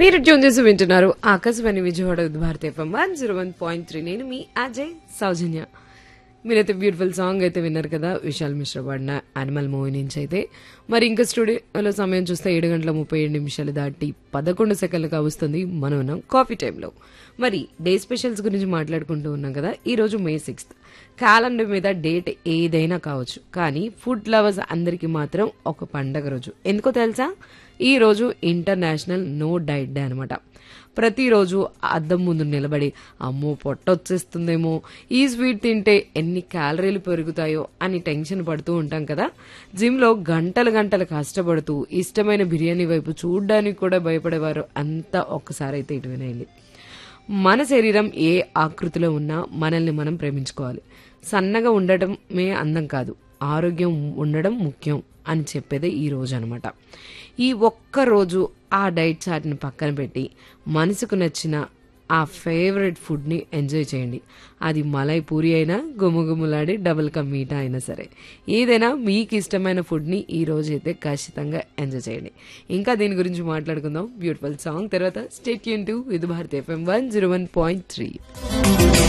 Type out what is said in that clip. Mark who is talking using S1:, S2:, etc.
S1: మీరు ట్యూన్ చేసి వింటున్నారు Akashvani Vijayawada Bharat FM one zero one point three నేను మీ అజయ్ సౌజన్య మీరైతే బ్యూటిఫుల్ సాంగ్ అయితే విన్నారు కదా విశాల్ మిశ్రా పాడిన యానిమల్ మూవీ నుంచి అయితే మరి ఇంకా స్టూడియోలో సమయం చూస్తే ఏడు గంటల ముప్పై ఏడు నిమిషాలు దాటి పదకొండు సెకండ్లు కావస్తుంది మనం ఉన్నాం కాఫీ టైంలో మరి డే స్పెషల్స్ గురించి మాట్లాడుకుంటూ ఉన్నాం కదా ఈ రోజు మే సిక్స్త్ క్యాలెండర్ మీద డేట్ ఏదైనా కావచ్చు కానీ ఫుడ్ లవర్స్ అందరికీ మాత్రం ఒక పండగ రోజు ఎందుకో తెలుసా ఈ రోజు ఇంటర్నేషనల్ నో డైట్ డే అనమాట ప్రతిరోజు అద్దం ముందు నిలబడి అమ్మో పొట్ట వచ్చేస్తుందేమో ఈ స్వీట్ తింటే ఎన్ని క్యాలరీలు పెరుగుతాయో అని టెన్షన్ పడుతూ ఉంటాం కదా జిమ్లో గంటలు గంటలు కష్టపడుతూ ఇష్టమైన బిర్యానీ వైపు చూడడానికి కూడా భయపడేవారు అంతా ఒక్కసారి అయితే ఇటు వినేయండి మన శరీరం ఏ ఆకృతిలో ఉన్నా మనల్ని మనం ప్రేమించుకోవాలి సన్నగా ఉండటమే అందం కాదు ఆరోగ్యం ఉండడం ముఖ్యం అని చెప్పేదే ఈ రోజు అనమాట ఈ ఒక్క రోజు ఆ డైట్ చార్ట్ని పక్కన పెట్టి మనసుకు నచ్చిన ఆ ఫేవరెట్ ఫుడ్ని ఎంజాయ్ చేయండి అది మలై పూరి అయినా గుమగుమలాడి డబుల్ కా మీఠా అయినా సరే ఏదైనా మీకు ఇష్టమైన ఫుడ్ని ఈ రోజు అయితే ఖచ్చితంగా ఎంజాయ్ చేయండి ఇంకా దీని గురించి మాట్లాడుకుందాం బ్యూటిఫుల్ సాంగ్ తర్వాత స్టేట్ యూన్ to Vividh Bharat FM one zero one point three